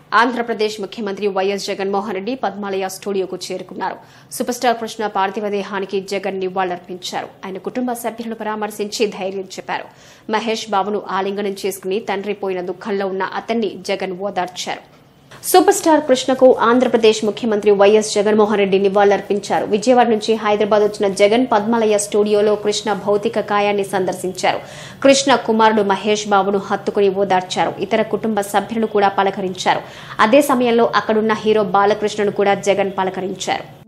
ఆంధ్రప్రదేశ్ ముఖ్యమంత్రి వైఎస్ జగన్మోహన్ రెడ్డి పద్మాలయ స్టూడియోకు చేరుకున్నారు సూపర్ స్టార్ కృష్ణ పార్థివ దేహానికి జగన్ నివాళులర్పించారు ఆయన కుటుంబ సభ్యులను పరామర్శించి ధైర్యం చెప్పారు మహేష్ బాబును ఆలింగనం చేసుకుని తండ్రి పోయిన దుఃఖంలో ఉన్న అతన్ని జగన్ ఓదార్చారు సూపర్ స్టార్ కృష్ణకు ఆంధ్రప్రదేశ్ ముఖ్యమంత్రి వైఎస్ జగన్మోహన్ రెడ్డి నివాళులర్పించారు విజయవాడ నుంచి హైదరాబాద్ వచ్చిన జగన్ పద్మాలయ స్టూడియోలో కృష్ణ భౌతిక కాయాన్ని సందర్శించారు కృష్ణ కుమారుడు మహేష్ బాబును హత్తుకుని ఓదార్చారు ఇతర కుటుంబ సభ్యులను కూడా పలకరించారు అదే సమయంలో అక్కడున్న హీరో బాలకృష్ణను కూడా జగన్ పలకరించారు